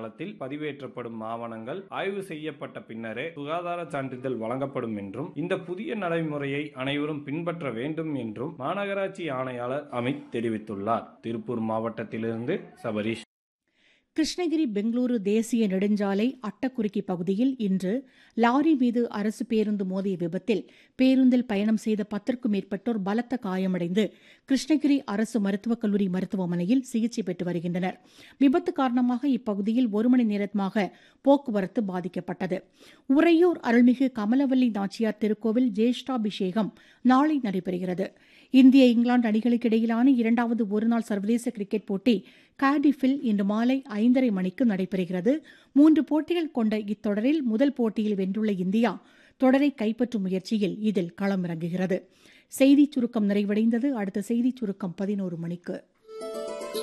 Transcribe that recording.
இணையதளத்தில் பதிவேற்றப்படும் ஆவணங்கள் ஆய்வு செய்யப்பட்ட பின்னரே சுகாதார சான்றிதழ் வழங்கப்படும் என்றும் இந்த புதிய நடைமுறையை அனைவரும் பின்பற்ற வேண்டும் என்றும் மாநகராட்சி ஆணையாளர் அமித் தெரிவித்துள்ளார் திருப்பூர் மாவட்டத்திலிருந்து சபரீஷ் கிருஷ்ணகிரி பெங்களூரு தேசிய நெடுஞ்சாலை அட்டக்குறுக்கி பகுதியில் இன்று லாரி மீது அரசு பேருந்து மோதிய விபத்தில் பேருந்தில் பயணம் செய்த பத்திற்கும் மேற்பட்டோர் பலத்த காயமடைந்து கிருஷ்ணகிரி அரசு மருத்துவக் கல்லூரி மருத்துவமனையில் சிகிச்சை பெற்று வருகின்றனர் விபத்து காரணமாக இப்பகுதியில் ஒரு மணி நேரமாக போக்குவரத்து பாதிக்கப்பட்டது உறையூர் அருள்மிகு கமலவல்லி நாச்சியார் திருக்கோவில் ஜேஷ்டாபிஷேகம் நாளை நடைபெறுகிறது இந்திய இங்கிலாந்து அணிகளுக்கு இடையிலான இரண்டாவது ஒருநாள் சர்வதேச கிரிக்கெட் போட்டி கார்டிஃபில் இன்று மாலை ஐந்தரை மணிக்கு நடைபெறுகிறது மூன்று போட்டிகள் கொண்ட இத்தொடரில் முதல் போட்டியில் வென்றுள்ள இந்தியா தொடரை கைப்பற்றும் முயற்சியில் இதில் களமிறங்குகிறது செய்திச் சுருக்கம் நிறைவடைந்தது அடுத்த செய்திச் சுருக்கம் பதினோரு மணிக்கு